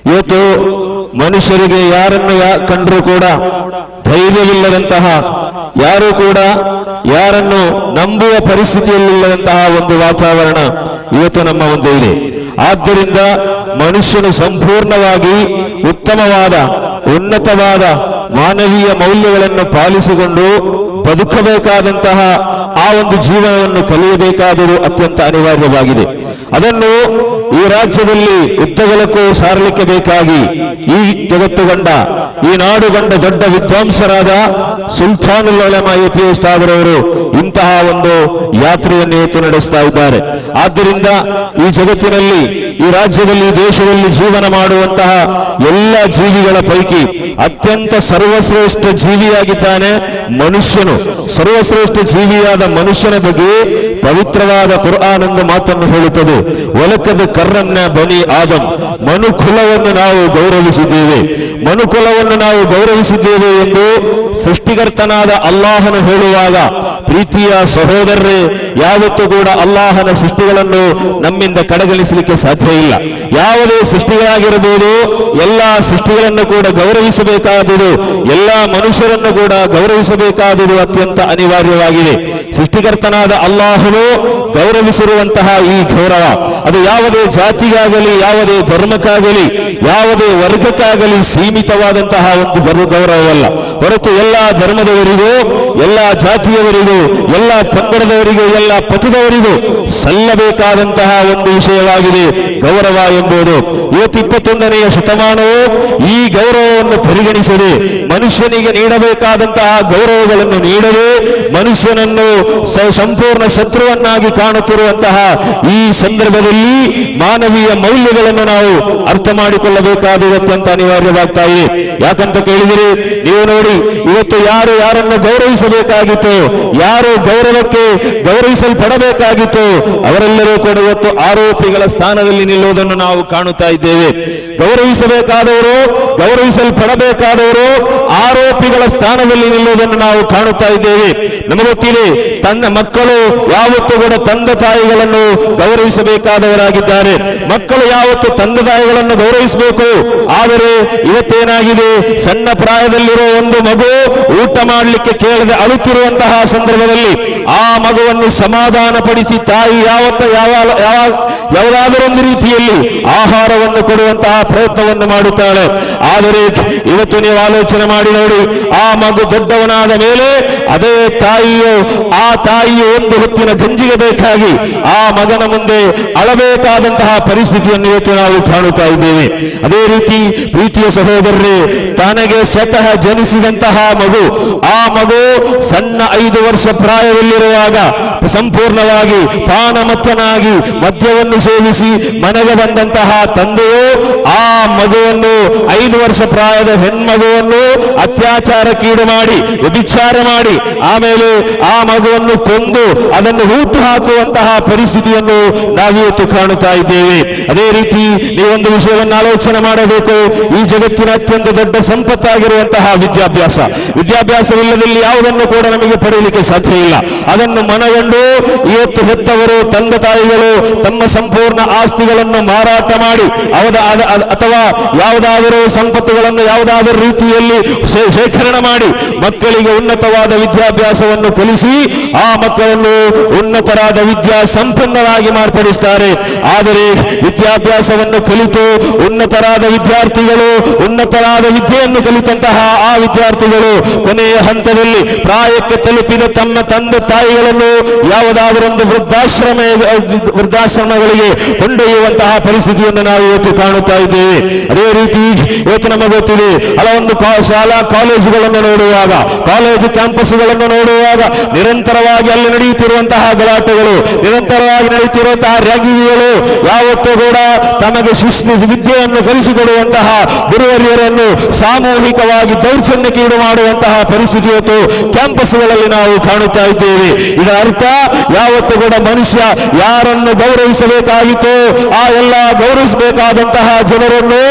ಇವತ್ತು ಮನುಷ್ಯರಿಗೆ ಯಾರನ್ನು ಯಾ ಕಂಡರೂ ಕೂಡ ಧೈರ್ಯವಿಲ್ಲದಂತಹ ಯಾರು ಕೂಡ ಯಾರನ್ನು ನಂಬುವ ಪರಿಸ್ಥಿತಿಯಲ್ಲಿಲ್ಲದಂತಹ ಒಂದು ವಾತಾವರಣ ಇವತ್ತು ನಮ್ಮ ಮುಂದೆ ಇದೆ ಆದ್ದರಿಂದ ಮನುಷ್ಯನು ಸಂಪೂರ್ಣವಾಗಿ ಉತ್ತಮವಾದ ಉನ್ನತವಾದ ಮಾನವೀಯ ಮೌಲ್ಯಗಳನ್ನು ಪಾಲಿಸಿಕೊಂಡು ಬದುಕಬೇಕಾದಂತಹ ಆ ಒಂದು ಜೀವನವನ್ನು ಕಲಿಯಬೇಕಾದರೂ ಅತ್ಯಂತ ಅನಿವಾರ್ಯವಾಗಿದೆ ಅದನ್ನು ಈ ರಾಜ್ಯದಲ್ಲಿ ಉದ್ದಗಲಕ್ಕೂ ಸಾರಲಿಕ್ಕೆ ಬೇಕಾಗಿ ಈ ಜಗತ್ತು ಕಂಡ ಈ ನಾಡು ಕಂಡ ದೊಡ್ಡ ವಿದ್ವಾಂಸರಾದ ಸುಲ್ತಾನುಲ್ ಉಲಮಾ ಎ ಪಿ ಉಸ್ತಾದರವರು ಇಂತಹ ಒಂದು ಯಾತ್ರೆಯನ್ನು ಇವತ್ತು ನಡೆಸ್ತಾ ಇದ್ದಾರೆ ಆದ್ದರಿಂದ ಈ ಜಗತ್ತಿನಲ್ಲಿ ಈ ರಾಜ್ಯದಲ್ಲಿ ಈ ದೇಶದಲ್ಲಿ ಜೀವನ ಮಾಡುವಂತಹ ಎಲ್ಲ ಜೀವಿಗಳ ಪೈಕಿ ಅತ್ಯಂತ ಸರ್ವಶ್ರೇಷ್ಠ ಜೀವಿಯಾಗಿದ್ದಾನೆ ಮನುಷ್ಯನು ಸರ್ವಶ್ರೇಷ್ಠ ಜೀವಿಯಾದ ಮನುಷ್ಯನ ಬಗ್ಗೆ ಪವಿತ್ರವಾದ ಕುರ್ಆನ್ ಎಂದು ಮಾತನ್ನು ಹೇಳುತ್ತದೆ ಒಲಕದ ಕರ್ರನ್ನ ಬನಿ ಆದಂ ಮನುಕುಲವನ್ನು ನಾವು ಗೌರವಿಸಿದ್ದೇವೆ ಮನುಕುಲವನ್ನು ನಾವು ಗೌರವಿಸಿದ್ದೇವೆ ಎಂದು ಸೃಷ್ಟಿಕರ್ತನಾದ ಅಲ್ಲಾಹನು ಹೇಳುವಾಗ ಪ್ರೀತಿಯ ಸಹೋದರರೇ ಯಾವತ್ತೂ ಕೂಡ ಅಲ್ಲಾಹನ ಸೃಷ್ಟಿಗಳನ್ನು ನಮ್ಮಿಂದ ಕಡೆಗಣಿಸಲಿಕ್ಕೆ ಸಾಧ್ಯ ಇಲ್ಲ ಯಾವುದೇ ಸೃಷ್ಟಿಗಳಾಗಿರಬಹುದು ಎಲ್ಲ ಸೃಷ್ಟಿಗಳನ್ನು ಕೂಡ ಗೌರವಿಸಬೇಕಾದುದು ಎಲ್ಲ ಮನುಷ್ಯರನ್ನು ಕೂಡ ಗೌರವಿಸಬೇಕಾದುದು ಅತ್ಯಂತ ಅನಿವಾರ್ಯವಾಗಿದೆ ಸೃಷ್ಟಿಕರ್ತನಾದ ಅಲ್ಲಾಹನು ಗೌರವಿಸಿರುವಂತಹ ಈ ಗೌರವ ಅದು ಯಾವುದೇ ಜಾತಿಗಾಗಲಿ ಯಾವುದೇ ಧರ್ಮಕ್ಕಾಗಲಿ ಯಾವುದೇ ವರ್ಗಕ್ಕಾಗಲಿ ಸೀಮಿತವಾದಂತಹ ಒಂದು ಗೌರ- ಗೌರವವಲ್ಲ ಹೊರತು ಎಲ್ಲ ಧರ್ಮದವರಿಗೂ ಎಲ್ಲ ಜಾತಿಯವರಿಗೂ ಎಲ್ಲ ಪಂಗಡದವರಿಗೂ ಎಲ್ಲ ಪಥದವರಿಗೂ ಸಲ್ಲಬೇಕಾದಂತಹ ಒಂದು ವಿಷಯವಾಗಿದೆ ಗೌರವ ಎಂಬುದು ಇವತ್ತು ಇಪ್ಪತ್ತೊಂದನೆಯ ಶತಮಾನವು ಈ ಗೌರವವನ್ನು ಪರಿಗಣಿಸದೆ ಮನುಷ್ಯನಿಗೆ ನೀಡಬೇಕಾದಂತಹ ಗೌರವಗಳನ್ನು ನೀಡದೆ ಮನುಷ್ಯನನ್ನು ಸ- ಸಂಪೂರ್ಣ ಶತ್ರುವನ್ನಾಗಿ ಕಾಣುತ್ತಿರುವಂತಹ ಈ ಸಂದರ್ಭದಲ್ಲಿ ಮಾನವೀಯ ಮೌಲ್ಯಗಳನ್ನು ನಾವು ಅರ್ಥ ಮಾಡಿಕೊಳ್ಳಬೇಕಾದುದು ಅತ್ಯಂತ ಅನಿವಾರ್ಯವಾಗ್ತಾ ಇದೆ ಯಾಕಂತ ಕೇಳಿದರೆ ನೀವು ನೋಡಿ ಇವತ್ತು ಯಾರು ಯಾರನ್ನು ಗೌರವಿಸಬೇಕಾಗಿತ್ತು ಯಾರು ಗೌರವಕ್ಕೆ ಗೌರವಿಸಲ್ಪಡಬೇಕಾಗಿತ್ತು ಅವರೆಲ್ಲರೂ ಕೂಡ ಇವತ್ತು ಆರೋಪಿಗಳ ಸ್ಥಾನದಲ್ಲಿ ನಿಲ್ಲುವುದನ್ನು ನಾವು ಕಾಣುತ್ತಾ ಇದ್ದೇವೆ ಗೌರವಿಸಬೇಕಾದವರು ಗೌರವಿಸಲ್ಪಡಬೇಕಾದವರು ಆರೋಪಿಗಳ ಸ್ಥಾನದಲ್ಲಿ ನಿಲ್ಲುವುದನ್ನು ನಾವು ಕಾಣುತ್ತಾ ಇದ್ದೇವೆ ನಮಗೆ ಗೊತ್ತಿದೆ ತನ್ನ ಮಕ್ಕಳು ಯಾವತ್ತೂ ಕೂಡ ತಂದೆ ತಾಯಿಗಳನ್ನು ಗೌರವಿಸಬೇಕಾದವರಾಗಿದ್ದಾರೆ ಮಕ್ಕಳು ಯಾವತ್ತು ತಂದೆ ತಾಯಿಗಳನ್ನು ಗೌರವಿಸಬೇಕು ಆದರೆ ಇವತ್ತೇನಾಗಿದೆ ಸಣ್ಣ ಪ್ರಾಯದಲ್ಲಿರೋ ಒಂದು ಮಗು ಊಟ ಮಾಡಲಿಕ್ಕೆ ಕೇಳದೆ ಅಳುತ್ತಿರುವಂತಹ ಸಂದರ್ಭದಲ್ಲಿ ಆ ಮಗುವನ್ನು ಸಮಾಧಾನಪಡಿಸಿ ತಾಯಿ ಯಾವತ್ತ ಯಾವ ಯಾವ ಯಾವುದಾದರೊಂದು ರೀತಿಯಲ್ಲಿ ಆಹಾರವನ್ನು ಕೊಡುವಂತಹ ಪ್ರಯತ್ನವನ್ನು ಮಾಡುತ್ತಾಳೆ ಆದರೆ ಇವತ್ತು ನೀವು ಆಲೋಚನೆ ಮಾಡಿ ನೋಡಿ ಆ ಮಗು ದೊಡ್ಡವನಾದ ಮೇಲೆ ಅದೇ ತಾಯಿಯು ಆ ತಾಯಿಯು ಒಂದು ಹೊತ್ತಿನ ಗಂಜಿಗೆ ಬೇಕಾಗಿ ಆ ಮಗನ ಮುಂದೆ ಅಳಬೇಕಾದಂತಹ ಪರಿಸ್ಥಿತಿಯನ್ನು ಇವತ್ತು ನಾವು ಕಾಣುತ್ತಾ ಇದ್ದೇವೆ ಅದೇ ರೀತಿ ಪ್ರೀತಿಯ ಸಹೋದರರೇ ತನಗೆ ಸ್ವತಃ ಜನಿಸಿದಂತಹ ಮಗು ಆ ಮಗು ಸಣ್ಣ ಐದು ವರ್ಷ ಪ್ರಾಯದಲ್ಲಿರುವಾಗ ಸಂಪೂರ್ಣವಾಗಿ ಪಾನಮತ್ತನಾಗಿ ಮದ್ಯವನ್ನು ಸೇವಿಸಿ ಮನೆಗೆ ಬಂದಂತಹ ತಂದೆಯು ಆ ಮಗುವನ್ನು ಐದು ವರ್ಷ ಪ್ರಾಯದ ಹೆಣ್ಮಗುವನ್ನು ಅತ್ಯಾಚಾರಕ್ಕೀಡು ಮಾಡಿ ವ್ಯಭಿಚಾರ ಮಾಡಿ ಆಮೇಲೆ ಆ ಮಗುವನ್ನು ಕೊಂದು ಅದನ್ನು ಹೂತು ಹಾಕುವಂತಹ ಪರಿಸ್ಥಿತಿಯನ್ನು ನಾವಿವತ್ತು ಕಾಣುತ್ತಾ ಇದ್ದೇವೆ ಅದೇ ರೀತಿ ನೀವೊಂದು ವಿಷಯವನ್ನು ಆಲೋಚನೆ ಮಾಡಬೇಕು ಈ ಜಗತ್ತಿನ ಅತ್ಯಂತ ದೊಡ್ಡ ಸಂಪತ್ತಾಗಿರುವಂತಹ ವಿದ್ಯಾಭ್ಯಾಸ ವಿದ್ಯಾಭ್ಯಾಸವಿಲ್ಲದಲ್ಲಿ ಯಾವುದನ್ನು ಕೂಡ ನಮಗೆ ಪಡೆಯಲಿಕ್ಕೆ ಸಾಧ್ಯ ಇಲ್ಲ ಅದನ್ನು ಮನಗಂಡು ಇವತ್ತು ಹೆತ್ತವರು ತಂದೆ ತಾಯಿಗಳು ತಮ್ಮ ಸಂಪೂರ್ಣ ಆಸ್ತಿಗಳನ್ನು ಮಾರಾಟ ಮಾಡಿ ಅವದ ಅದ- ಅದ- ಅಥವಾ ಯಾವುದಾದರೂ ಸಂಪತ್ತುಗಳನ್ನು ಯಾವುದಾದರೂ ರೀತಿಯಲ್ಲಿ ಶೇ- ಶೇಖರಣೆ ಮಾಡಿ ಮಕ್ಕಳಿಗೆ ಉನ್ನತವಾದ ವಿದ್ಯಾಭ್ಯಾಸವನ್ನು ಕಲಿಸಿ ಆ ಮಕ್ಕಳನ್ನು ಉನ್ನತರಾದ ವಿದ್ಯಾ ಸಂಪನ್ನರಾಗಿ ಮಾರ್ಪಡಿಸ್ತಾರೆ ಆದರೆ ವಿದ್ಯಾಭ್ಯಾಸವನ್ನು ಕಲಿತು ಉನ್ನತರಾದ ವಿದ್ಯಾರ್ಥಿಗಳು ಉನ್ನತರಾದ ವಿದ್ಯೆಯನ್ನು ಕಲಿತಂತಹ ಆ ವಿದ್ಯಾರ್ಥಿಗಳು ಕೊನೆಯ ಹಂತದಲ್ಲಿ ಪ್ರಾಯಕ್ಕೆ ತಲುಪಿದ ತಮ್ಮ ತಂದೆ ತಾಯಿಗಳನ್ನು ಯಾವುದಾದರೊಂದು ವೃದ್ಧಾಶ್ರಮ ವೃದ್ಧಾಶ್ರಮಗಳಿಗೆ ಕೊಂಡೊಯ್ಯುವಂತಹ ಪರಿಸ್ಥಿತಿಯನ್ನು ನಾವು ಇವತ್ತು ಕಾಣುತ್ತಾ ಇದ್ದೇವೆ ಅದೇ ರೀತಿ ಇವತ್ತು ನಮಗೆ ಗೊತ್ತಿದೆ ಹಲವೊಂದು ಕಾ- ಶಾಲಾ ಕಾಲೇಜುಗಳನ್ನು ನೋಡುವಾಗ ಕಾಲೇಜು ಕ್ಯಾಂಪಸ್ಗಳನ್ನು ನೋಡುವಾಗ ನಿರಂತರವಾಗಿ ಅಲ್ಲಿ ನಡೆಯುತ್ತಿರುವಂತಹ ಗಲಾಟೆಗಳು ನಿರಂತರವಾಗಿ ನಡೆಯುತ್ತಿರುವಂತಹ ರ್ಯಾಗಿಗಳು ಯಾವತ್ತೂ ಕೂಡ ತಮಗೆ ಶಿಸ್ತು ವಿದ್ಯೆಯನ್ನು ಕಲಿಸಿಕೊಡುವಂತಹ ಗುರುವರಿಯರನ್ನು ಸಾಮೂಹಿಕವಾಗಿ ದೌರ್ಜನ್ಯಕ್ಕೀಡು ಮಾಡುವಂತಹ ಪರಿಸ್ಥಿತಿ ಇವತ್ತು ಕ್ಯಾಂಪಸ್ಗಳಲ್ಲಿ ನಾವು ಕಾಣುತ್ತಾ ಇದ್ದೇವೆ ಇದರ ಅರ್ಥ ಯಾವತ್ತೂ ಕೂಡ ಮನುಷ್ಯ ಯಾರನ್ನು ಗೌರವಿಸಬೇಕಾಗಿತ್ತು ಆ ಎಲ್ಲ ಗೌರವಿಸಬೇಕಾದಂತಹ ಜನರನ್ನು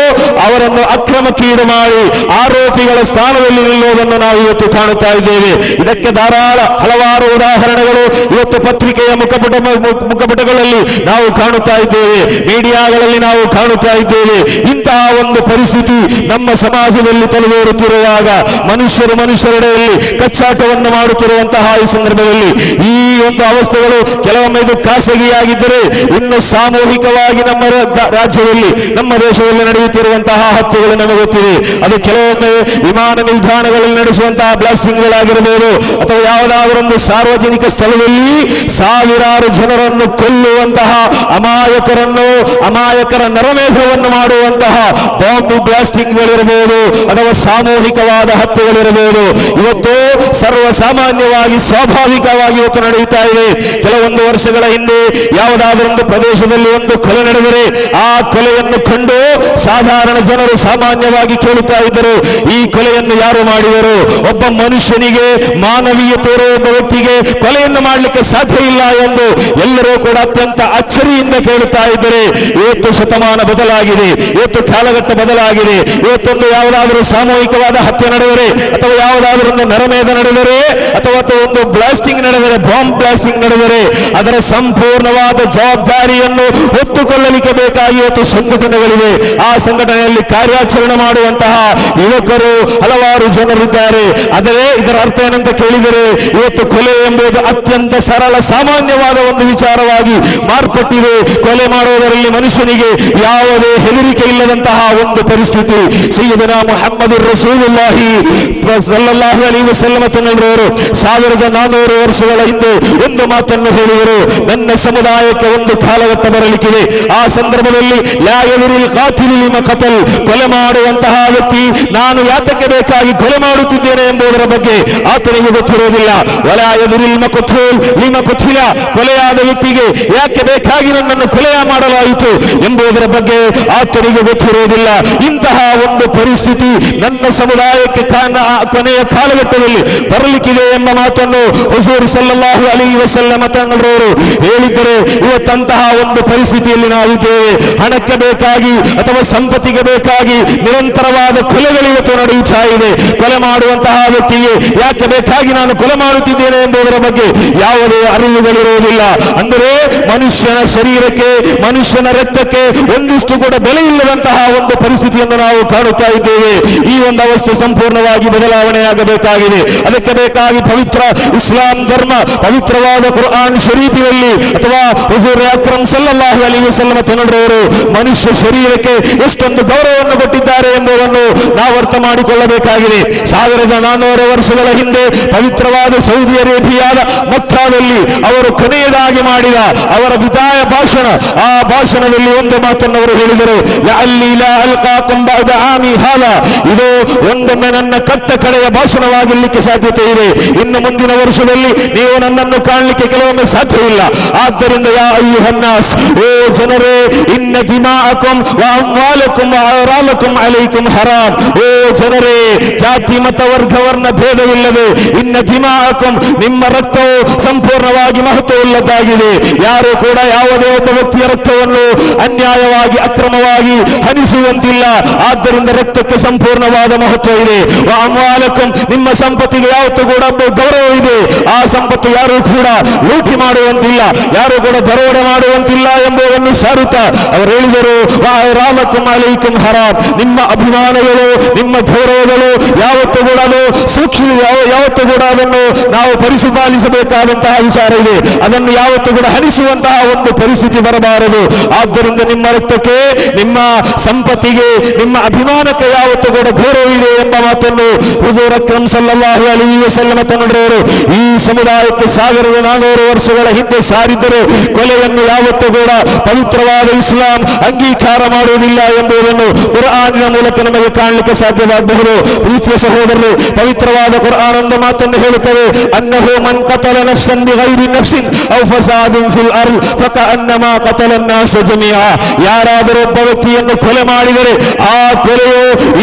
ಅವರನ್ನು ಅಕ್ರಮಕ್ಕೀಡು ಮಾಡಿ ಆರೋಪಿಗಳ ಸ್ಥಾನದಲ್ಲಿ ನಿಲ್ಲುವುದನ್ನು ನಾವು ಇವತ್ತು ಕಾಣುತ್ತಾ ಇದ್ದೇವೆ ಇದಕ್ಕೆ ಧಾರಾಳ ಹಲವಾರು ಉದಾಹರಣೆಗಳು ಇವತ್ತು ಪತ್ರಿಕೆಯ ಮುಖಪುಟ ಮು- ಮುಖಪುಟಗಳಲ್ಲಿ ನಾವು ಕಾಣುತ್ತಾ ಇದ್ದೇವೆ ಮೀಡಿಯಾಗಳಲ್ಲಿ ನಾವು ಕಾಣುತ್ತಾ ಇದ್ದೇವೆ ಇಂತಹ ಒಂದು ಪರಿಸ್ಥಿತಿ ನಮ್ಮ ಸಮಾಜದಲ್ಲಿ ತಲೆದೋರುತ್ತಿರುವಾಗ ಮನುಷ್ಯರು ಮನುಷ್ಯರೆಡೆಯಲ್ಲಿ ಕಚ್ಚಾಟವನ್ನು ಮಾಡುತ್ತಿರುವಂತಹ ಈ ಸಂದರ್ಭದಲ್ಲಿ ಈ ಒಂದು ಅವಸ್ಥೆಗಳು ಕೆಲವೊಮ್ಮೆ ಇದು ಖಾಸಗಿಯಾಗಿದ್ದರೆ ಇನ್ನು ಸಾಮೂಹಿಕವಾಗಿ ನಮ್ಮ ರಾ- ರಾಜ್ಯದಲ್ಲಿ ನಮ್ಮ ದೇಶದಲ್ಲಿ ನಡೆಯುತ್ತಿರುವಂತಹ ಹತ್ಯೆಗಳು ನಮಗೆ ಗೊತ್ತಿದೆ ಅದು ಕೆಲವೊಮ್ಮೆ ವಿಮಾನ ನಿಲ್ದಾಣಗಳಲ್ಲಿ ನಡೆಸುವಂತಹ ಬ್ಲಾಸ್ಟಿಂಗ್ಗಳಾಗಿರಬಹುದು ಅಥವಾ ಯಾವುದಾದರೊಂದು ಸಾರ್ವಜನಿಕ ಸ್ಥಳದಲ್ಲಿ ಸಾವಿರಾರು ಜನರನ್ನು ಕೊಲ್ಲುವಂತಹ ಅಮಾಯಕರನ್ನು ಅಮಾಯಕರ ನರಮೇಧವನ್ನು ಮಾಡುವಂತಹ ಬಾಂಬ್ ಬ್ಲಾಸ್ಟಿಂಗ್ಗಳಿರಬಹುದು ಅಥವಾ ಸಾಮೂಹಿಕವಾದ ಹತ್ಯೆಗಳಿರಬಹುದು ಇವತ್ತು ಸರ್ವಸಾಮಾನ್ಯವಾಗಿ ಸ್ವಾಭಾವಿಕವಾಗಿ ಇವತ್ತು ನಡೆಯುತ್ತಾ ಇದೆ ಕೆಲವೊಂದು ವರ್ಷಗಳ ಹಿಂದೆ ಯಾವುದಾದರೊಂದು ಪ್ರದೇಶದಲ್ಲಿ ಒಂದು ಕೊಲೆ ನಡೆದರೆ ಆ ಕೊಲೆಯನ್ನು ಕಂಡು ಸಾಧಾರಣ ಜನರು ಸಾಮಾನ್ಯವಾಗಿ ಕೇಳುತ್ತಾ ಇದ್ದರು ಈ ಕೊಲೆಯನ್ನು ಯಾರು ಮಾಡಿದರು ಒಬ್ಬ ಮನುಷ್ಯನಿಗೆ ಮಾನವೀಯತೆ ಇರುವ ಒಬ್ಬ ವ್ಯಕ್ತಿಗೆ ಕೊಲೆಯನ್ನು ಮಾಡಲಿಕ್ಕೆ ಸಾಧ್ಯ ಇಲ್ಲ ಎಂದು ಎಲ್ಲರೂ ಕೂಡ ಅತ್ಯಂತ ಅಚ್ಚರಿಯಿಂದ ಕೇಳುತ್ತಾ ಇದ್ದರೆ ಇವತ್ತು ಶತಮಾನ ಬದಲಾಗಿದೆ ಇವತ್ತು ಕಾಲಘಟ್ಟ ಬದಲಾಗಿದೆ ಇವತ್ತೊಂದು ಯಾವುದಾದರೂ ಸಾಮೂಹಿಕವಾದ ಹತ್ಯೆ ನಡೆದರೆ ಅಥವಾ ಯಾವುದಾದರೂ ಒಂದು ನರಮೇಧ ನಡೆದರೆ ಅಥವಾ ಅಥವಾ ಒಂದು ಬ್ಲಾಸ್ಟಿಂಗ್ ನಡೆದರೆ ಬಾಂಬ್ ಬ್ಲಾಸ್ಟಿಂಗ್ ನಡೆದರೆ ಅದರ ಸಂಪೂರ್ಣವಾದ ಜವಾಬ್ದಾರಿಯನ್ನು ಹೊತ್ತುಕೊಳ್ಳಲಿಕ್ಕೆ ಬೇಕಾಗಿ ಇವತ್ತು ಸಂಘಟನೆಗಳಿವೆ ಆ ಸಂಘಟನೆಯಲ್ಲಿ ಕಾರ್ಯಾಚರಣೆ ಮಾಡುವಂತಹ ಯುವಕರು ಹಲವಾರು ಜನರಿದ್ದಾರೆ ಆದರೆ ಇದರ ಅರ್ಥ ಏನಂತ ಕೇಳಿದರೆ ಇವತ್ತು ಕೊಲೆ ಎಂಬುದು ಅತ್ಯಂತ ಸರಳ ಸಾಮಾನ್ಯವಾದ ಒಂದು ವಿಚಾರವಾಗಿ ಮಾರ್ಪಟ್ಟಿದೆ ಕೊಲೆ ಮಾಡುವುದರಲ್ಲಿ ಮನುಷ್ಯನಿಗೆ ಯಾವುದೇ ಹೆದರಿಕೆ ಇಲ್ಲದಂತಹ ಒಂದು ಪರಿಸ್ಥಿತಿ ಸೈಯದನ ಮೊಹಮ್ಮದ್ ರಸೂಲುಲ್ಲಾಹಿ ಸಲ್ಲಲ್ಲಾಹು ಅಲೈಹಿ ವಸಲ್ಲಮ ತನ್ನವರು ಸಾವಿರದ ನಾನೂರು ವರ್ಷಗಳ ಹಿಂದೆ ಒಂದು ಮಾತನ್ನು ಹೇಳಿದರು ನನ್ನ ಸಮುದಾಯಕ್ಕೆ ಒಂದು ಕಾಲಘಟ್ಟ ಬರಲಿಕ್ಕಿದೆ ಆ ಸಂದರ್ಭದಲ್ಲಿ ಲಾ ಯದುರಿಲ್ ಕಾತಿಲು ಲಿಮ ಕತಲ್ ಕೊಲೆ ಮಾಡುವಂತಹ ವ್ಯಕ್ತಿ ನಾನು ಯಾತಕ್ಕೆ ಬೇಕಾಗಿ ಕೊಲೆ ಮಾಡುತ್ತಿದ್ದೇನೆ ಎಂಬುದರ ಬಗ್ಗೆ ಆತನಿಗೆ ಗೊತ್ತಿರುವುದಿಲ್ಲ ವಲ ಎದುರಿಲ್ ಮಕುಥೂಲ್ ಲಿಮ ಕುಥಿಲ ಕೊಲೆಯಾದ ವ್ಯಕ್ತಿಗೆ ಯಾಕೆ ಬೇಕಾಗಿ ನನ್ನನ್ನು ಕೊಲೆ ಮಾಡಲಾಯಿತು ಎಂಬುದರ ಬಗ್ಗೆ ಆತನಿಗೆ ಗೊತ್ತಿರುವುದಿಲ್ಲ ಇಂತಹ ಒಂದು ಪರಿಸ್ಥಿತಿ ನನ್ನ ಸಮುದಾಯಕ್ಕೆ ಕಾರಣ ಆ ಕೊನೆಯ ಕಾಲಘಟ್ಟದಲ್ಲಿ ಬರಲಿಕ್ಕಿದೆ ಎಂಬ ಮಾತನ್ನು ಹುಸೂರ್ ಸಲ್ಲಲ್ಲಾಹು ಅಲಿ ವಸಲ್ಲಮ ತಂಗಳವರು ಹೇಳಿದ್ದರೆ ಇವತ್ತಂತಹ ಒಂದು ಪರಿಸ್ಥಿತಿಯಲ್ಲಿ ನಾವಿದ್ದೇವೆ ಹಣಕ್ಕೆ ಬೇಕಾಗಿ ಅಥವಾ ಸಂಪತ್ತಿಗೆ ಬೇಕಾಗಿ ನಿರಂತರವಾದ ಕೊಲೆಗಳು ಇವತ್ತು ನಡೆಯುತ್ತಾ ಇದೆ ಕೊಲೆ ಮಾಡುವಂತಹ ವ್ಯಕ್ತಿಗೆ ಯಾಕೆ ಬೇಕಾಗಿ ನಾನು ಕೊಲೆ ಮಾಡುತ್ತಿದ್ದೇನೆ ಎಂಬುದರ ಬಗ್ಗೆ ಯಾವುದೇ ಅರಿವುಗಳಿರುವುದಿಲ್ಲ ಅಂದರೆ ಮನುಷ್ಯನ ಶರೀರಕ್ಕೆ ಮನುಷ್ಯನ ರಕ್ತಕ್ಕೆ ಒಂದಿಷ್ಟು ಕೂಡ ಬೆಲೆ ಇಲ್ಲದಂತಹ ಒಂದು ಪರಿಸ್ಥಿತಿಯನ್ನು ನಾವು ಕಾಣುತ್ತಾ ಇದ್ದೇವೆ ಈ ಒಂದು ಅವಸ್ಥೆ ಸಂಪೂರ್ಣವಾಗಿ ಬದಲಾವಣೆಯಾಗಬೇಕಾಗಿದೆ ಅದಕ್ಕೆ ಬೇಕಾಗಿ ಪವಿತ್ರ ಇಸ್ಲಾಂ ಧರ್ಮ ಪವಿತ್ರವಾದ ಕುರ್ಆನ್ ಶರೀಫಿನಲ್ಲಿ ಅಥವಾ ಹುಜೂರ್ ಅಕ್ರಮ್ ಸಲ್ಲಲ್ಲಾಹು ಅಲೈಹಿ ವಸಲ್ಲಮ ತನ್ನಡರವರು ಮನುಷ್ಯ ಶರೀರಕ್ಕೆ ಎಷ್ಟೊಂದು ಗೌರವವನ್ನು ಕೊಟ್ಟಿದ್ದಾರೆ ಎಂಬುದನ್ನು ನಾವು ಅರ್ಥ ಮಾಡಿಕೊಳ್ಳಬೇಕಾಗಿದೆ ಸಾವಿರದ ನಾನ್ನೂರು ವರ್ಷಗಳ ಹಿಂದೆ ಪವಿತ್ರವಾದ ಸೌದಿ ಅರೇಬಿಯಾದ ಮಕ್ಕಾದಲ್ಲಿ ಅವರು ಕೊನೆಯದಾಗಿ ಮಾಡಿದ ಅವರ ವಿದಾಯ ಭಾಷಣ ಆ ಭಾಷಣದಲ್ಲಿ ಒಂದು ಮಾತನ್ನು ಅವರು ಹೇಳಿದರು ಲಅಲ್ಲಿ ಲಾ ಅಲ್ಕಾಕುಂ ಬಅದ ಆಮಿ ಹಾಲ ಇದು ಒಂದೊಮ್ಮೆ ನನ್ನ ಕಟ್ಟ ಕಡೆಯ ಭಾಷಣವಾಗಿರ್ಲಿಕ್ಕೆ ಸಾಧ್ಯತೆ ಇದೆ ಇನ್ನು ಮುಂದಿನ ವರ್ಷದಲ್ಲಿ ನೀವು ನನ್ನನ್ನು ಕಾಣಲಿಕ್ಕೆ ಕೆಲವೊಮ್ಮೆ ಸಾಧ್ಯವಿಲ್ಲ ಆದ್ದರಿಂದ ಯಾ ಅಯ್ಯುಹನ್ನಾಸ್ ಓ ಜನರೇ ಇನ್ನ ದಿಮಾಅಕುಂ ವ ಅಮ್ವಾಲಕುಂ ವ ಅರಾಲಕುಂ ಅಲೈಕುಂ ಹರಾಮ್ ಓ ಜನರೇ ಜಾತಿ ಮತ ವರ್ಗ ವರ್ಣ ಭೇದವಿಲ್ಲದೆ ಇನ್ನ ದಿಮಾಅಕುಂ ನಿಮ್ಮ ರಕ್ತವು ಸಂಪೂರ್ಣವಾಗಿ ಮಹತ್ವವುಳ್ಳದ್ದಾಗಿದೆ ಯಾರು ಕೂಡ ಯಾವುದೇ ಒಬ್ಬ ವ್ಯಕ್ತಿಯ ರಕ್ತವನ್ನು ಅನ್ಯಾಯವಾಗಿ ಅಕ್ರಮವಾಗಿ ಹನಿಸುವಂತಿಲ್ಲ ಆದ್ದರಿಂದ ರಕ್ತಕ್ಕೆ ಸಂಪೂರ್ಣವಾದ ಮಹತ್ವ ಇದೆ ವ ಅಮ್ವಾಲಕುಂ ನಿಮ್ಮ ಸಂಪತ್ತಿಗೆ ಯಾವತ್ತೂ ಕೂಡ ಒಬ್ಬ ಗೌರವ ಇದೆ ಆ ಸಂಪತ್ತು ಯಾರು ಕೂಡ ಲೂಟಿ ಮಾಡುವಂತಿಲ್ಲ ಯಾರು ಕೂಡ ದರೋಡೆ ಮಾಡುವಂತಿಲ್ಲ ಎಂಬುದನ್ನು ಸಾರುತ್ತಾ ಅವರು ಹೇಳಿದರು ವಾ ರಾಮಕುಂ ಅಲೈಕುಂ ಹರಾಮ್ ನಿಮ್ಮ ಅಭಿಮಾನಗಳು ನಿಮ್ಮ ಗೌರವಗಳು ಯಾವತ್ತೂ ಕೂಡ ಅದು ಸೂಕ್ಷ್ಮ ಯಾವ- ಯಾವತ್ತೂ ಕೂಡ ಅದನ್ನು ನಾವು ಪರಿಪಾಲಿಸಬೇಕಾದಂತಹ ವಿಚಾರ ಇದೆ ಅದನ್ನು ಯಾವತ್ತೂ ಕೂಡ ಹರಿಸುವಂತಹ ಒಂದು ಪರಿಸ್ಥಿತಿ ಬರಬಾರದು ಆದ್ದರಿಂದ ನಿಮ್ಮ ರಕ್ತಕ್ಕೆ ನಿಮ್ಮ ಸಂಪತ್ತಿಗೆ ನಿಮ್ಮ ಅಭಿಮಾನಕ್ಕೆ ಯಾವತ್ತೂ ಕೂಡ ಗೌರವ ಇದೆ ಎಂಬ ಮಾತನ್ನು ಹುಜೂರ್ ಅಕ್ರಮ್ ಸಲ್ಲಲ್ಲಾಹು ಅಲೈಹಿ ವಸಲ್ಲಮ ತನ್ನಡರವರು ಈ ಸಮುದಾಯಕ್ಕೆ ಸಾವಿರದ ನಾನೂರು ವರ್ಷಗಳ ಹಿಂದೆ ಸಾರಿದ್ದರು ಕೊಲೆಯನ್ನು ಯಾವತ್ತೂ ಕೂಡ ಪವಿತ್ರವಾದ ಇಸ್ಲಾಂ ಅಂಗೀಕಾರ ಮಾಡುವುದಿಲ್ಲ ಎಂಬುದನ್ನು ಕುರ್ಆನಿನ ಮೂಲಕ ನಮಗೆ ಕಾಣಲಿಕ್ಕೆ ಸಾಧ್ಯವಾಗಬಹುದು ಪ್ರೀತಿಯ ಸಹೋದರರು ಪವಿತ್ರವಾದ ಕುರ್ಆನ್ ಒಂದು ಮಾತನ್ನು ಹೇಳುತ್ತದೆ ಅನ್ನಹು ಮನ್ ಕತಲ ನಫ್ಸನ್ ಬಿಗೈರಿ ನಫ್ಸಿನ್ ಔ ಫಸಾದಿನ್ ಫಿಲ್ ಅರ್ದ್ ಫಕಅನ್ನಮಾ ಕತಲ الناس ಜಮಿಯಾ ಯಾರಾದರೂ ಒಬ್ಬ ವ್ಯಕ್ತಿಯನ್ನು ಕೊಲೆ ಮಾಡಿದರೆ ಆ ಕೊಲೆಯು ಇಡೀ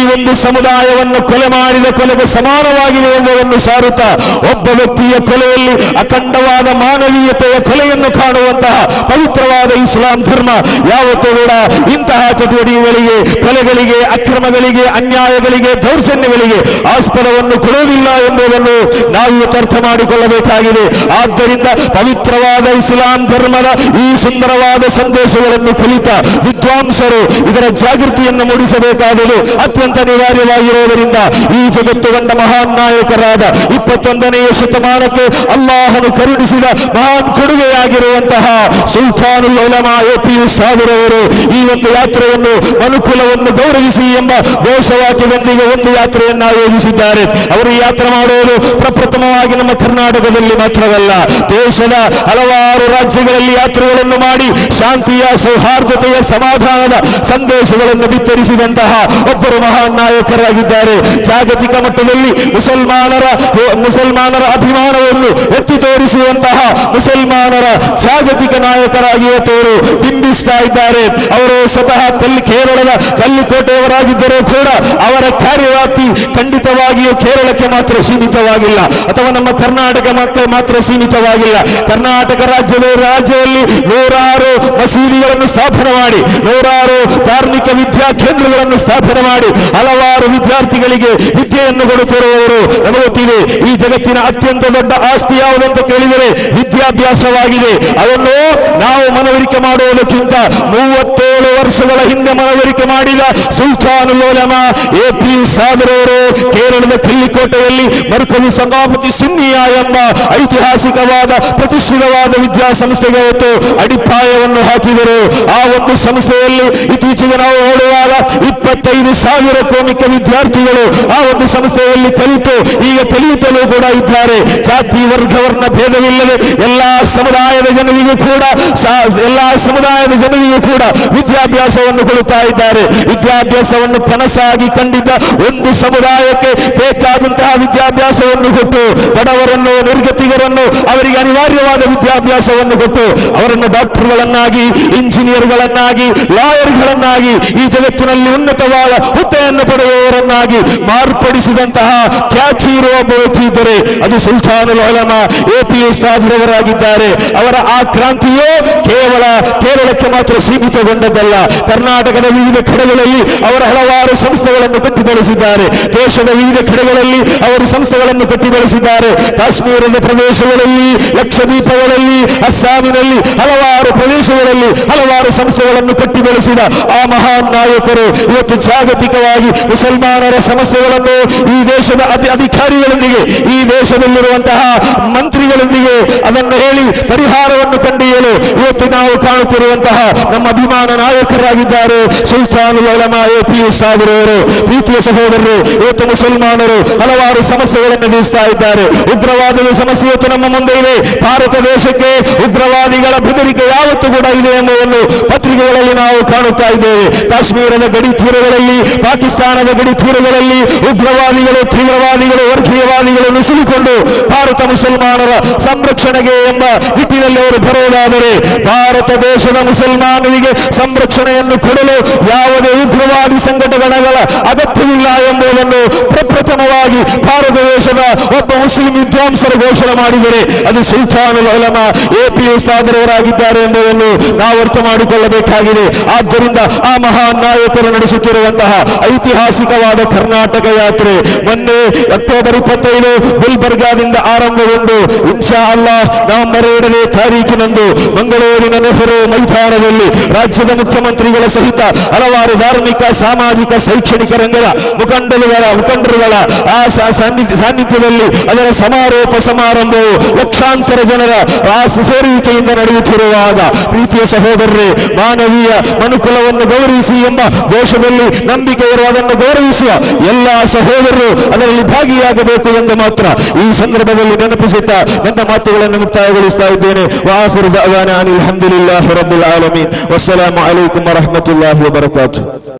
ಒಂದು ಸಮುದಾಯವನ್ನು ಕೊಲೆ ಮಾಡಿದ ಕೊಲೆಗೆ ಸಮಾನವಾಗಿದೆ ಎಂಬುದನ್ನು ಸಾರುತ್ತಾ ಒಬ್ಬ ವ್ಯಕ್ತಿಯ ಕೊಲೆಯಲ್ಲಿ ಅಖಂಡವಾದ ಮಾನವೀಯತೆಯ ಕೊಲೆಯನ್ನು ಕಾಣುವಂತಹ ಪವಿತ್ರವಾದ ಇಸ್ಲಾಂ ಧರ್ಮ ಯಾವತ್ತೂ ಕೂಡ ಇಂತಹ ಚಟುವಟಿಕೆಗಳಿಗೆ ಕೊಲೆಗಳಿಗೆ ಅಕ್ರಮಗಳಿಗೆ ಅನ್ಯಾಯಗಳಿಗೆ ದೌರ್ಜನ್ಯಗಳಿಗೆ ಆಸ್ಪದವನ್ನು ಕೊಡುವುದಿಲ್ಲ ಎಂಬುದನ್ನು ನಾವು ಇವತ್ತು ಅರ್ಥ ಮಾಡಿಕೊಳ್ಳಬೇಕಾಗಿದೆ ಆದ್ದರಿಂದ ಪವಿತ್ರವಾದ ಇಸ್ಲಾಂ ಧರ್ಮದ ಈ ಸುಂದರವಾದ ಸಂದೇಶಗಳನ್ನು ಕಲಿತ ವಿದ್ವಾಂಸರು ಇದರ ಜಾಗೃತಿಯನ್ನು ಮೂಡಿಸಬೇಕಾದುದು ಅತ್ಯಂತ ಅನಿವಾರ್ಯವಾಗಿರುವುದರಿಂದ ಈ ಜಗತ್ತು ಕಂಡ ಮಹಾನ್ ನಾಯಕರಾದ ಇಪ್ಪತ್ತೊಂದನೆಯ ಶತಮಾನಕ್ಕೆ ಅಲ್ಲಾಹನು ಕರುಣಿಸಿದ ಮಹಾನ್ ಕೊಡುಗೆಯಾಗಿರುವಂತಹ ಸುಲ್ತಾನುಲ್ ಉಲಮಾ ಎಪಿಯು ಸಾವಿರವರು ಈ ಒಂದು ಯಾತ್ರೆಯನ್ನು ಮನುಕುಲವನ್ನು ಗೌರವಿಸಿ ಎಂಬ ಘೋಷವಾಕ್ಯದೊಂದಿಗೆ ಒಂದು ಯಾತ್ರೆಯನ್ನು ಆಯೋಜಿಸಿದ್ದಾರೆ ಅವರು ಈ ಯಾತ್ರೆ ಮಾಡುವುದು ಪ್ರಪ್ರಥಮವಾಗಿ ನಮ್ಮ ಕರ್ನಾಟಕದಲ್ಲಿ ಮಾತ್ರವಲ್ಲ ದೇಶದ ಹಲವಾರು ರಾಜ್ಯಗಳಲ್ಲಿ ಯಾತ್ರೆಗಳನ್ನು ಮಾಡಿ ಶಾಂತಿಯ ಸೌಹಾರ್ದತೆಯ ಸಮಾಧಾನದ ಸಂದೇಶಗಳನ್ನು ಬಿತ್ತರಿಸಿದಂತಹ ಒಬ್ಬರು ಮಹಾನ್ ನಾಯಕರಾಗಿದ್ದಾರೆ ಜಾಗತಿಕ ಮಟ್ಟದಲ್ಲಿ ಮುಸಲ್ಮಾನರ ಮುಸಲ್ಮಾನರ ಅಭಿಮಾನವನ್ನು ಎತ್ತಿ ತೋರಿಸುವಂತಹ ಮುಸಲ್ಮಾನರ ಜಾಗತಿಕ ನಾಯಕರಾಗಿ ಇವತ್ತವರು ಬಿಂಬಿಸ್ತಾ ಇದ್ದಾರೆ ಅವರು ಸ್ವತಃ ಕಲ್ಲಿ ಕೇರಳದ ಕಲ್ಲಿಕೋಟೆಯವರಾಗಿದ್ದರೂ ಕೂಡ ಅವರ ಕಾರ್ಯವ್ಯಾಪ್ತಿ ಖಂಡಿತವಾಗಿಯೂ ಕೇರಳಕ್ಕೆ ಮಾತ್ರ ಸೀಮಿತವಾಗಿಲ್ಲ ಅಥವಾ ನಮ್ಮ ಕರ್ನಾಟಕ ಮಕ್ಕ ಮಾತ್ರ ಸೀಮಿತವಾಗಿಲ್ಲ ಕರ್ನಾಟಕ ರಾಜ್ಯದ ರಾಜ್ಯದಲ್ಲಿ ನೂರಾರು ಮಸೀದಿಗಳನ್ನು ಸ್ಥಾಪನೆ ಮಾಡಿ ನೂರಾರು ಧಾರ್ಮಿಕ ವಿದ್ಯಾ ಕೇಂದ್ರಗಳನ್ನು ಸ್ಥಾಪನೆ ಮಾಡಿ ಹಲವಾರು ವಿದ್ಯಾರ್ಥಿಗಳಿಗೆ ವಿದ್ಯೆಯನ್ನು ಕೊಡುತ್ತಿರುವವರು ನಮಗೆ ಗೊತ್ತಿದೆ ಈ ಜಗತ್ತಿನ ಅತ್ಯಂತ ದೊಡ್ಡ ಆಸ್ತಿ ಯಾವುದಂತ ಕೇಳಿದರೆ ವಿದ್ಯಾಭ್ಯಾಸವಾಗಿದೆ ಅದನ್ನು ನಾವು ಮನವರಿಕೆ ಮಾಡುವುದಕ್ಕಿಂತ ಮೂವತ್ತೇಳು ವರ್ಷಗಳ ಹಿಂದೆ ಮನವರಿಕೆ ಮಾಡಿದ ಸುಲ್ತಾನ್ ಲೋಲಮ ಎ ಪಿ ಸಾದರವರು ಕೇರಳದ ಕಲ್ಲಿಕೋಟೆಯಲ್ಲಿ ಮರ್ಕಜು ಸಕಾಫತಿ ಸುನ್ನಿಯ ಎಂಬ ಐತಿಹಾಸಿಕವಾದ ಪ್ರತಿಷ್ಠಿತವಾದ ವಿದ್ಯಾಸಂಸ್ಥೆಗೆ ಹೊತ್ತು ಅಡಿಪಾಯವನ್ನು ಹಾಕಿದರು ಆ ಒಂದು ಸಂಸ್ಥೆಯಲ್ಲಿ ಇತ್ತೀಚೆಗೆ ನಾವು ನೋಡುವಾಗ ಇಪ್ಪತ್ತೈದು ಸಾವಿರ ಕೋಮಿಕ ವಿದ್ಯಾರ್ಥಿಗಳು ಆ ಒಂದು ಸಂಸ್ಥೆಯಲ್ಲಿ ಕಲಿತು ಈಗ ಕಲಿಯುತ್ತಲೂ ಕೂಡ ಇದ್ದಾರೆ ಜಾತಿ ವರ್ಗ ವರ್ಣ ಭೇದವಿಲ್ಲದೆ ಎಲ್ಲಾ ಸಮುದಾಯದ ಜನರಿಗೂ ಕೂಡ ಸಾ- ಎಲ್ಲಾ ಸಮುದಾಯದ ಜನರಿಗೂ ಕೂಡ ವಿದ್ಯಾಭ್ಯಾಸವನ್ನು ಕೊಡುತ್ತಾ ಇದ್ದಾರೆ ವಿದ್ಯಾಭ್ಯಾಸವನ್ನು ಕನಸಾಗಿ ಕಂಡಿದ್ದ ಒಂದು ಸಮುದಾಯಕ್ಕೆ ಬೇಕಾದಂತಹ ವಿದ್ಯಾಭ್ಯಾಸವನ್ನು ಕೊಟ್ಟು ಬಡವರನ್ನು ನಿರ್ಗತಿಗರನ್ನು ಅವರಿಗೆ ಅನಿವಾರ್ಯವಾದ ವಿದ್ಯಾಭ್ಯಾಸವನ್ನು ಕೊಟ್ಟು ಅವರನ್ನು ಡಾಕ್ಟರ್ಗಳನ್ನಾಗಿ ಇಂಜಿನಿಯರ್ಗಳನ್ನಾಗಿ ಲಾಯರ್ಗಳನ್ನಾಗಿ ಈ ಜಗತ್ತಿನಲ್ಲಿ ಉನ್ನತವಾದ ಹುದ್ದೆಯನ್ನು ಪಡೆಯುವವರನ್ನಾಗಿ ಮಾರ್ಪಡಿಸಿದಂತಹ ಖ್ಯಾತಿ ಇರುವ ಒಬ್ಬ ವ್ಯಕ್ತಿ ಇದ್ದರೆ ಅದು ಸುಲ್ತಾನುಲ್ ಉಲಮ ಎ ಪಿ ಅವರಾಗಿದ್ದಾರೆ ಅವರ ಆ ಕ್ರಾಂತಿಯು ಕೇವಲ ಕೇರಳಕ್ಕೆ ಮಾತ್ರ ಸೀಮಿತಗೊಂಡದ್ದಲ್ಲ ಕರ್ನಾಟಕದ ವಿವಿಧ ಕಡೆಗಳಲ್ಲಿ ಅವರ ಹಲವಾರು ಸಂಸ್ಥೆಗಳನ್ನು ಕಟ್ಟಿಬೆಳೆಸಿದ್ದಾರೆ ದೇಶದ ವಿವಿಧ ಕಡೆಗಳಲ್ಲಿ ಅವರು ಸಂಸ್ಥೆಗಳನ್ನು ಕಟ್ಟಿಬೆಳೆಸಿದ್ದಾರೆ ಕಾಶ್ಮೀರದ ಪ್ರದೇಶಗಳಲ್ಲಿ ಲಕ್ಷದ್ವೀಪಗಳಲ್ಲಿ ಅಸ್ಸಾಮಿನಲ್ಲಿ ಹಲವಾರು ಪ್ರದೇಶಗಳಲ್ಲಿ ಹಲವಾರು ಸಂಸ್ಥೆಗಳನ್ನು ಕಟ್ಟಿ ಬೆಳೆಸಿದ ಆ ಮಹಾನ್ ನಾಯಕರು ಇವತ್ತು ಜಾಗತಿಕವಾಗಿ ಮುಸಲ್ಮಾನರ ಸಮಸ್ಯೆಗಳನ್ನು ಈ ದೇಶದ ಅಧಿ- ಅಧಿಕಾರಿಗಳೊಂದಿಗೆ ಈ ದೇಶದಲ್ಲಿರುವಂತಹ ಮಂತ್ರಿಗಳೊಂದಿಗೆ ಅದನ್ನು ಹೇಳಿ ಪರಿಹಾರವನ್ನು ಕಂಡಿಯಲು ಇವತ್ತು ನಾವು ಕಾಣುತ್ತಿರುವಂತಹ ನಮ್ಮ ಅಭಿಮಾನ ನಾಯಕರಾಗಿದ್ದಾರೆ ಸುಲ್ತಾನ್ ಉಲಮಾ ಎ ಪಿ ಸಾಗರವರು ಪ್ರೀತಿಯ ಸಹೋದರರು ಇವತ್ತು ಮುಸಲ್ಮಾನರು ಹಲವಾರು ಸಮಸ್ಯೆಗಳನ್ನು ಎದುರಿಸ್ತಾ ಇದ್ದಾರೆ ಉಗ್ರವಾದದ ಸಮಸ್ಯೆ ಇವತ್ತು ನಮ್ಮ ಮುಂದೆ ಇದೆ ಭಾರತ ದೇಶಕ್ಕೆ ಉಗ್ರವಾದಿಗಳ ಬೆದರಿಕೆ ಯಾವತ್ತೂ ಕೂಡ ಇದೆ ಎಂಬುದನ್ನು ಪತ್ರಿಕೆಗಳಲ್ಲಿ ನಾವು ಕಾಣುತ್ತಾ ಇದ್ದೇವೆ ಕಾಶ್ಮೀರದ ಗಡಿ ತೀರಗಳಲ್ಲಿ ಪಾಕಿಸ್ತಾನದ ಗಡಿ ತೀರಗಳಲ್ಲಿ ಉಗ್ರವಾದಿಗಳು ತೀವ್ರವಾದಿಗಳು ವರ್ಗೀಯವಾದಿಗಳು ನುಸುಳಿಕೊಂಡು ಭಾರತ ಮುಸಲ್ಮಾನರ ಸಂರಕ್ಷಣೆಗೆ ಎಂಬ ನಿಟ್ಟಿನಲ್ಲಿ ಅವರು ಬರುವುದಾದರೆ ಭಾರತ ದೇಶದ ಮುಸಲ್ಮಾನರಿಗೆ ಸಂರಕ್ಷಣೆಯನ್ನು ಕೊಡಲು ಯಾವುದೇ ಉಗ್ರವಾದಿ ಸಂಘಟನೆಗಳ ಅಗತ್ಯವಿಲ್ಲ ಎಂಬುದನ್ನು ಪ್ರಪ್ರಥಮವಾಗಿ ಭಾರತ ದೇಶದ ಒಬ್ಬ ಮುಸ್ಲಿಂ ವಿದ್ವಾಂಸರು ಘೋಷಣೆ ಮಾಡಿದರೆ ಅದು ಸುಲ್ತಾನ್ ಉಲಮ ಎ ಪಿ ಉಸ್ತಾದರವರಾಗಿದ್ದಾರೆ ಎಂಬುದನ್ನು ನಾವು ಅರ್ಥ ಮಾಡಿಕೊಳ್ಳಬೇಕಾಗಿದೆ ಆದ್ದರಿಂದ ಆ ಮಹಾನ್ ನಾಯಕರು ನಡೆಸುತ್ತಿರುವಂತಹ ಐತಿಹಾಸಿಕವಾದ ಕರ್ನಾಟಕ ಯಾತ್ರೆ ಮೊನ್ನೆ ಅಕ್ಟೋಬರ್ ಇಪ್ಪತ್ತೈದು ಗುಲ್ಬರ್ಗಾದಿಂದ ಆರಂಭಗೊಂಡು ಇನ್ಶಾ ಅಲ್ಲಾ ನವೆಂಬರ್ ಏಳನೇ ತಾರೀಕಿನಂದು ಮಂಗಳೂರಿನ ನೆಹರು ಮೈದಾನದಲ್ಲಿ ರಾಜ್ಯದ ಮುಖ್ಯಮಂತ್ರಿಗಳ ಸಹಿತ ಹಲವಾರು ಧಾರ್ಮಿಕ ಸಾಮಾಜಿಕ ಶೈಕ್ಷಣಿಕ ರಂಗದ ಮುಖಂಡರುಗಳ ಮುಖಂಡರುಗಳ ಆ ಸ- ಸಾನ್ನಿ- ಸಾನ್ನಿಧ್ಯದಲ್ಲಿ ಅದರ ಸಮಾರೋಪ ಸಮಾರಂಭವು ಲಕ್ಷಾಂತರ ಜನರ ಆ ಸೇರುವಿಕೆಯಿಂದ ನಡೆಯುತ್ತಿರುವಾಗ ಪ್ರೀತಿಯ ಸಹೋದರರೇ ಮಾನವೀಯ ಮನುಕುಲವನ್ನು ಗೌರವಿಸಿ ಎಂಬ ದೇಶದಲ್ಲಿ ನಂಬಿಕೆ ಇರುವುದನ್ನು ಗೌರವಿಸುವ ಎಲ್ಲ ಸಹೋದರರು ಅದರಲ್ಲಿ ಭಾಗಿಯಾಗಬೇಕು ಎಂದು ಮಾತ್ರ ಈ ಸಂದರ್ಭದಲ್ಲಿ ನೆನಪಿಸುತ್ತಾ ನನ್ನ ಮಾತುಗಳನ್ನು ಮುಕ್ತಾಯಗೊಳಿಸ್ತಾ ಇದ್ದೇನೆ ವಾಫಿರ್ ದಅವಾನ ಅನಿಲ್ ಹಮ್ದುಲಿಲ್ಲಾಹಿ ರಬ್ಬಿಲ್ ಆಲಮೀನ್ ವಸ್ಸಲಾಮು ಅಲೈಕುಂ ವರಹಮತುಲ್ಲಾಹಿ ವಬರಕಾತು